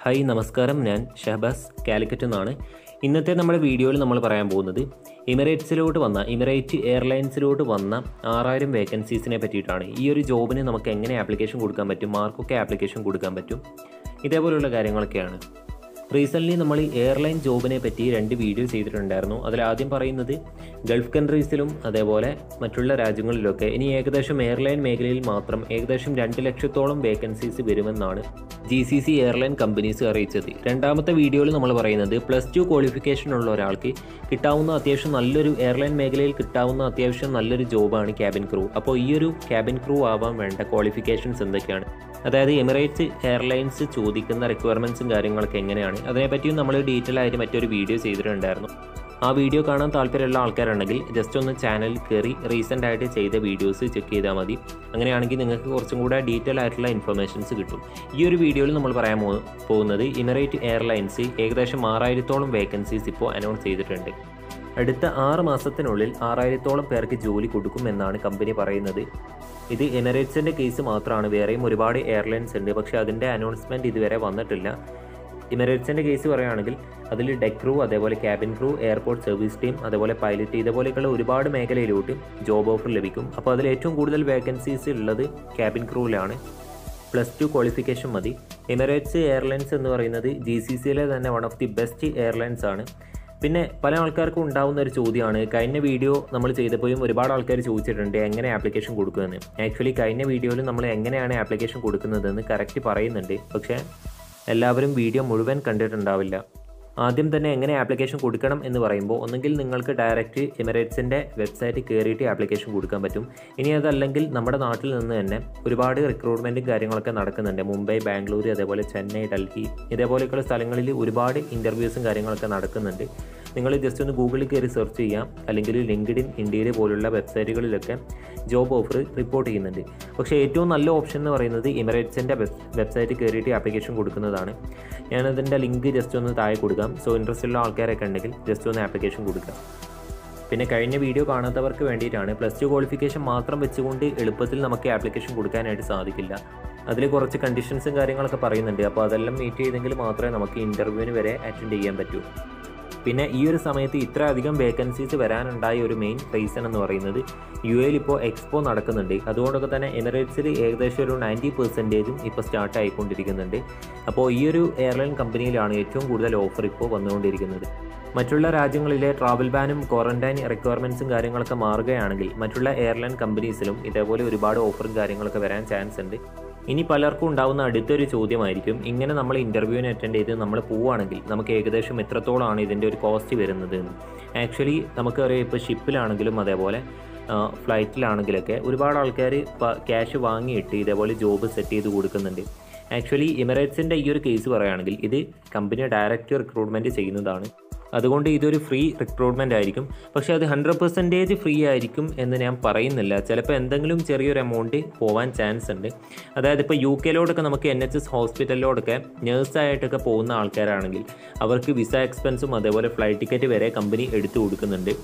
hi നമസ്കാരം ഞാൻ ഷഹബാസ് കാലിക്കറ്റ് നിന്നാണ് ഇന്നത്തെ നമ്മുടെ വീഡിയോയിൽ നമ്മൾ പറയാൻ പോകുന്നത് ഇമിറേറ്റ്സിലോട്ട് വന്ന ഇമിറേറ്റ് എയർലൈൻസിലോട്ട് വന്ന ആറായിരം വേക്കൻസീസിനെ പറ്റിയിട്ടാണ് ഈ ഒരു ജോബിന് നമുക്ക് എങ്ങനെ ആപ്ലിക്കേഷൻ കൊടുക്കാൻ പറ്റും മാർക്കൊക്കെ ആപ്ലിക്കേഷൻ കൊടുക്കാൻ പറ്റും ഇതേപോലെയുള്ള കാര്യങ്ങളൊക്കെയാണ് റീസെൻ്റ്ലി നമ്മൾ ഈ എയർലൈൻ ജോബിനെ പറ്റി രണ്ട് വീഡിയോ ചെയ്തിട്ടുണ്ടായിരുന്നു അതിൽ ആദ്യം പറയുന്നത് ഗൾഫ് കൺട്രീസിലും അതേപോലെ മറ്റുള്ള രാജ്യങ്ങളിലൊക്കെ ഇനി ഏകദേശം എയർലൈൻ മേഖലയിൽ മാത്രം ഏകദേശം രണ്ട് ലക്ഷത്തോളം വേക്കൻസീസ് വരുമെന്നാണ് G C C airline companies അറിയിച്ചത് രണ്ടാമത്തെ വീഡിയോയിൽ നമ്മൾ പറയുന്നത് പ്ലസ് ടു ക്വാളിഫിക്കേഷൻ ഉള്ള ഒരാൾക്ക് കിട്ടാവുന്ന അത്യാവശ്യം നല്ലൊരു എയർലൈൻ മേഖലയിൽ കിട്ടാവുന്ന അത്യാവശ്യം നല്ലൊരു ജോബാണ് ക്യാബിൻ ക്രൂ അപ്പോൾ ഈ ഒരു ക്യാബിൻ ക്രൂ ആവാൻ വേണ്ട ക്വാളിഫിക്കേഷൻസ് എന്തൊക്കെയാണ് അതായത് എമിറേറ്റ്സ് എയർലൈൻസ് ചോദിക്കുന്ന റിക്വയർമെൻറ്റ്സും കാര്യങ്ങളൊക്കെ എങ്ങനെയാണ് അതിനെപ്പറ്റിയും നമ്മൾ ഡീറ്റെയിൽ ആയിട്ട് മറ്റൊരു വീഡിയോ ചെയ്തിട്ടുണ്ടായിരുന്നു ആ വീഡിയോ കാണാൻ താല്പര്യമുള്ള ആൾക്കാരുണ്ടെങ്കിൽ ജസ്റ്റ് ഒന്ന് ചാനൽ കയറി റീസെൻ്റ് ആയിട്ട് ചെയ്ത വീഡിയോസ് ചെക്ക് ചെയ്താൽ മതി അങ്ങനെയാണെങ്കിൽ നിങ്ങൾക്ക് കുറച്ചും കൂടെ ഡീറ്റെയിൽ ആയിട്ടുള്ള ഇൻഫർമേഷൻസ് കിട്ടും ഈ ഒരു വീഡിയോയിൽ നമ്മൾ പറയാൻ പോ- പോകുന്നത് ഇമിറേറ്റ് എയർലൈൻസ് ഏകദേശം ആറായിരത്തോളം വേക്കൻസീസ് ഇപ്പോൾ അനൗൺസ് ചെയ്തിട്ടുണ്ട് അടുത്ത ആറ് മാസത്തിനുള്ളിൽ ആറായിരത്തോളം പേർക്ക് ജോലി കൊടുക്കും എന്നാണ് കമ്പനി പറയുന്നത് ഇത് എമിറേറ്റ്സിൻ്റെ കേസ് മാത്രമാണ് വേറെയും ഒരുപാട് എയർലൈൻസ് ഉണ്ട് പക്ഷേ അതിൻ്റെ അനൗൺസ്മെൻറ്റ് ഇതുവരെ വന്നിട്ടില്ല ഇമിറേറ്റ്സിൻ്റെ കേസ് പറയുകയാണെങ്കിൽ അതിൽ ഡെക് ക്രൂ അതേപോലെ cabin crew airport service team അതേപോലെ പൈലറ്റ് ഇതേപോലെയൊക്കെയുള്ള ഒരുപാട് മേഖലയിലോട്ട് ജോബ് ഓഫർ ലഭിക്കും അപ്പോൾ അതിൽ ഏറ്റവും കൂടുതൽ വേക്കൻസീസ് ഉള്ളത് ക്യാബിൻ ക്രൂവിലാണ് പ്ലസ് ടു ക്വാളിഫിക്കേഷൻ മതി എമിറേറ്റ്സ് എയർലൈൻസ് എന്ന് പറയുന്നത് ജി സി സിയിലെ തന്നെ one of the best airlines ആണ് പിന്നെ പല ആൾക്കാർക്കും ഉണ്ടാവുന്ന ഒരു ചോദ്യമാണ് കഴിഞ്ഞ വീഡിയോ നമ്മൾ ചെയ്തപ്പോഴും ഒരുപാട് ആൾക്കാർ ചോദിച്ചിട്ടുണ്ട് എങ്ങനെ ആപ്ലിക്കേഷൻ കൊടുക്കുമെന്ന് ആക്ച്വലി കഴിഞ്ഞ വീഡിയോയിൽ നമ്മൾ എങ്ങനെയാണ് ആപ്ലിക്കേഷൻ കൊടുക്കുന്നതെന്ന് കറക്റ്റ് പറയുന്നുണ്ട് പക്ഷേ എല്ലാവരും വീഡിയോ മുഴുവൻ കണ്ടിട്ടുണ്ടാവില്ല ആദ്യം തന്നെ എങ്ങനെ ആപ്ലിക്കേഷൻ കൊടുക്കണം എന്ന് പറയുമ്പോൾ ഒന്നെങ്കിൽ നിങ്ങൾക്ക് ഡയറക്റ്റ് എമിറേറ്റ്സിൻ്റെ വെബ്സൈറ്റ് കയറിയിട്ട് ആപ്ലിക്കേഷൻ കൊടുക്കാൻ പറ്റും ഇനി അതല്ലെങ്കിൽ നമ്മുടെ നാട്ടിൽ നിന്ന് തന്നെ ഒരുപാട് റിക്രൂട്ട്മെൻറ്റും കാര്യങ്ങളൊക്കെ നടക്കുന്നുണ്ട് മുംബൈ ബാംഗ്ലൂർ അതേപോലെ ചെന്നൈ ഡൽഹി ഇതേപോലെയൊക്കെയുള്ള സ്ഥലങ്ങളിൽ ഒരുപാട് ഇൻ്റർവ്യൂസും കാര്യങ്ങളൊക്കെ നടക്കുന്നുണ്ട് നിങ്ങൾ ജസ്റ്റ് ഒന്ന് ഗൂഗിളിൽ കയറി സെർച്ച് ചെയ്യാം അല്ലെങ്കിൽ ലിങ്ക്ഡിൻ ഇന്ത്യയിൽ പോലുള്ള വെബ്സൈറ്റുകളിലൊക്കെ ജോബ് ഓഫർ റിപ്പോർട്ട് ചെയ്യുന്നുണ്ട് പക്ഷേ ഏറ്റവും നല്ല ഓപ്ഷൻ എന്ന് പറയുന്നത് ഇമിറേറ്റ്സിൻ്റെ വെബ്സൈറ്റ് കയറിയിട്ട് ആപ്ലിക്കേഷൻ കൊടുക്കുന്നതാണ് ഞാനതിൻ്റെ ലിങ്ക് ജസ്റ്റ് ഒന്ന് താഴെ കൊടുക്കാം സോ ഇൻട്രസ്റ്റ് ഉള്ള ആൾക്കാരൊക്കെ ഉണ്ടെങ്കിൽ ജസ്റ്റ് ഒന്ന് ആപ്ലിക്കേഷൻ കൊടുക്കാം പിന്നെ കഴിഞ്ഞ വീഡിയോ കാണാത്തവർക്ക് വേണ്ടിയിട്ടാണ് പ്ലസ് ടു ക്വാളിഫിക്കേഷൻ മാത്രം വെച്ചുകൊണ്ട് എളുപ്പത്തിൽ നമുക്ക് ആപ്ലിക്കേഷൻ കൊടുക്കാനായിട്ട് സാധിക്കില്ല അതിൽ കുറച്ച് കണ്ടീഷൻസും കാര്യങ്ങളൊക്കെ പറയുന്നുണ്ട് അപ്പോൾ അതെല്ലാം മീറ്റ് ചെയ്തെങ്കിൽ മാത്രമേ നമുക്ക് ഇൻ്റർവ്യൂവിന് വരെ അറ്റൻഡ് ചെയ്യാൻ പറ്റൂ പിന്നെ ഈ ഒരു സമയത്ത് ഇത്ര അധികം വേക്കൻസീസ് വരാനുണ്ടായ ഒരു മെയിൻ റീസൺ എന്ന് പറയുന്നത് യു എയിൽ ഇപ്പോൾ എക്സ്പോ നടക്കുന്നുണ്ട് അതുകൊണ്ടൊക്കെ തന്നെ എമിറേറ്റ്സിൽ ഏകദേശം ഒരു നയൻറ്റി പെർസെൻറ്റേജും ഇപ്പോൾ സ്റ്റാർട്ട് ആയിക്കൊണ്ടിരിക്കുന്നുണ്ട് അപ്പോൾ ഈ ഒരു എയർലൈൻ കമ്പനിയിലാണ് ഏറ്റവും കൂടുതൽ ഓഫർ ഇപ്പോൾ വന്നുകൊണ്ടിരിക്കുന്നത് മറ്റുള്ള രാജ്യങ്ങളിലെ ട്രാവൽ ബാനും ക്വാറന്റൈൻ റിക്വയർമെൻറ്റ്സും കാര്യങ്ങളൊക്കെ മാറുകയാണെങ്കിൽ മറ്റുള്ള എയർലൈൻ കമ്പനീസിലും ഇതേപോലെ ഒരുപാട് ഓഫറും കാര്യങ്ങളൊക്കെ വരാൻ ചാൻസ് ഉണ്ട് ഇനി പലർക്കും ഉണ്ടാവുന്ന അടുത്തൊരു ചോദ്യമായിരിക്കും ഇങ്ങനെ നമ്മൾ ഇൻ്റർവ്യൂവിന് അറ്റൻഡ് ചെയ്ത് നമ്മൾ പോവുകയാണെങ്കിൽ നമുക്ക് ഏകദേശം എത്രത്തോളമാണ് ഇതിൻ്റെ ഒരു കോസ്റ്റ് വരുന്നത് എന്ന് ആക്ച്വലി നമുക്കറിയാം ഇപ്പോൾ ഷിപ്പിലാണെങ്കിലും അതേപോലെ ഫ്ലൈറ്റിലാണെങ്കിലൊക്കെ ഒരുപാട് ആൾക്കാർ ക്യാഷ് വാങ്ങിയിട്ട് ഇതേപോലെ ജോബ് സെറ്റ് ചെയ്ത് കൊടുക്കുന്നുണ്ട് ആക്ച്വലി എമിറേറ്റ്സിൻ്റെ ഈ ഒരു കേസ് പറയുകയാണെങ്കിൽ ഇത് കമ്പനി ഡയറക്റ്റ് റിക്രൂട്ട്മെൻറ്റ് ചെയ്യുന്നതാണ് അതുകൊണ്ട് ഇതൊരു ഫ്രീ റിക്രൂട്ട്മെൻ്റ് ആയിരിക്കും പക്ഷേ അത് ഹൺഡ്രഡ് പെർസെൻറ്റേജ് ഫ്രീ ആയിരിക്കും എന്ന് ഞാൻ പറയുന്നില്ല ചിലപ്പോൾ എന്തെങ്കിലും ചെറിയൊരു എമൗണ്ട് പോകാൻ ചാൻസ് ഉണ്ട് അതായത് ഇപ്പോൾ യു കെയിലോടൊക്കെ നമുക്ക് എൻ എച്ച് എസ് ഹോസ്പിറ്റലിലോടൊക്കെ നേഴ്സായിട്ടൊക്കെ പോകുന്ന ആൾക്കാരാണെങ്കിൽ അവർക്ക് വിസ എക്സ്പെൻസും അതേപോലെ ഫ്ലൈറ്റ് ടിക്കറ്റ് വരെ കമ്പനി എടുത്തു കൊടുക്കുന്നുണ്ട്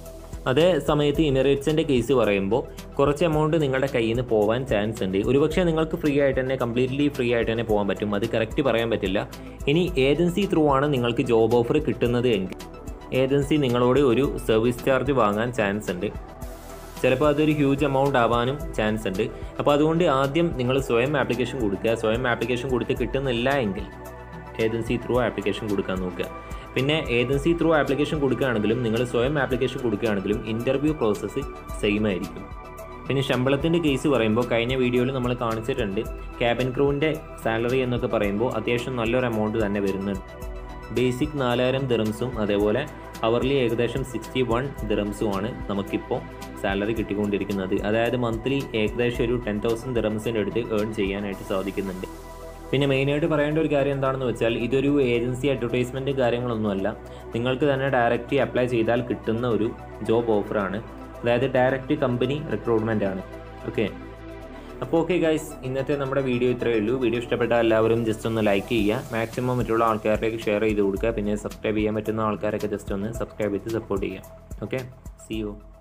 അതേ സമയത്ത് ഇമിറേറ്റ്സിൻ്റെ കേസ് പറയുമ്പോൾ കുറച്ച് എമൗണ്ട് നിങ്ങളുടെ കയ്യിൽ നിന്ന് പോകാൻ ചാൻസ് ഉണ്ട് ഒരുപക്ഷെ നിങ്ങൾക്ക് ഫ്രീ ആയിട്ട് തന്നെ കംപ്ലീറ്റ്ലി ഫ്രീ ആയിട്ട് തന്നെ പോകാൻ പറ്റും അത് കറക്റ്റ് പറയാൻ പറ്റില്ല ഇനി ഏജൻസി ത്രൂ ആണ് നിങ്ങൾക്ക് ജോബ് ഓഫർ കിട്ടുന്നത് എങ്കിൽ ഏജൻസി നിങ്ങളോട് ഒരു സർവീസ് ചാർജ് വാങ്ങാൻ ചാൻസ് ഉണ്ട് ചിലപ്പോൾ അതൊരു ഹ്യൂജ് എമൗണ്ട് ആവാനും ചാൻസ് ഉണ്ട് അപ്പോൾ അതുകൊണ്ട് ആദ്യം നിങ്ങൾ സ്വയം ആപ്ലിക്കേഷൻ കൊടുക്കുക സ്വയം ആപ്ലിക്കേഷൻ കൊടുത്ത് കിട്ടുന്നില്ല എങ്കിൽ ഏജൻസി ത്രൂ ആപ്ലിക്കേഷൻ കൊടുക്കാൻ നോക്കുക പിന്നെ ഏജൻസി ത്രൂ ആപ്ലിക്കേഷൻ കൊടുക്കുകയാണെങ്കിലും നിങ്ങൾ സ്വയം ആപ്ലിക്കേഷൻ കൊടുക്കുകയാണെങ്കിലും ഇൻ്റർവ്യൂ പ്രോസസ്സ് സെയിം ആയിരിക്കും പിന്നെ ശമ്പളത്തിൻ്റെ കേസ് പറയുമ്പോൾ കഴിഞ്ഞ വീഡിയോയിൽ നമ്മൾ കാണിച്ചിട്ടുണ്ട് ക്യാബിൻ ക്രൂവിൻ്റെ സാലറി എന്നൊക്കെ പറയുമ്പോൾ അത്യാവശ്യം നല്ലൊരു എമൗണ്ട് തന്നെ വരുന്നുണ്ട് ബേസിക് നാലായിരം ദിറംസും അതേപോലെ അവർലി ഏകദേശം സിക്സ്റ്റി വൺ ദിറംസുമാണ് നമുക്കിപ്പോൾ സാലറി കിട്ടിക്കൊണ്ടിരിക്കുന്നത് അതായത് മന്ത്ലി ഏകദേശം ഒരു ടെൻ തൗസൻഡ് ദിറംസിൻ്റെ അടുത്ത് ഏൺ ചെയ്യാനായിട്ട് സാധിക്കുന്നുണ്ട് പിന്നെ മെയിനായിട്ട് പറയേണ്ട ഒരു കാര്യം എന്താണെന്ന് വെച്ചാൽ ഇതൊരു ഏജൻസി അഡ്വർടൈസ്മെൻറ്റ് കാര്യങ്ങളൊന്നുമല്ല നിങ്ങൾക്ക് തന്നെ ഡയറക്റ്റ് അപ്ലൈ ചെയ്താൽ കിട്ടുന്ന ഒരു ജോബ് ഓഫറാണ് അതായത് ഡയറക്റ്റ് കമ്പനി റിക്രൂട്ട്മെൻ്റ് ആണ് ഓക്കെ അപ്പോൾ ഓക്കെ ഗൈസ് ഇന്നത്തെ നമ്മുടെ വീഡിയോ ഇത്രയേ ഉള്ളൂ വീഡിയോ ഇഷ്ടപ്പെട്ട എല്ലാവരും ജസ്റ്റ് ഒന്ന് ലൈക്ക് ചെയ്യുക മാക്സിമം മറ്റുള്ള ആൾക്കാരിലേക്ക് ഷെയർ ചെയ്ത് കൊടുക്കുക പിന്നെ സബ്സ്ക്രൈബ് ചെയ്യാൻ പറ്റുന്ന ആൾക്കാരൊക്കെ ജസ്റ്റ് ഒന്ന് സബ്സ്ക്രൈബ് ചെയ്ത് സപ്പോർട്ട് ചെയ്യുക ഓക്കെ സി യു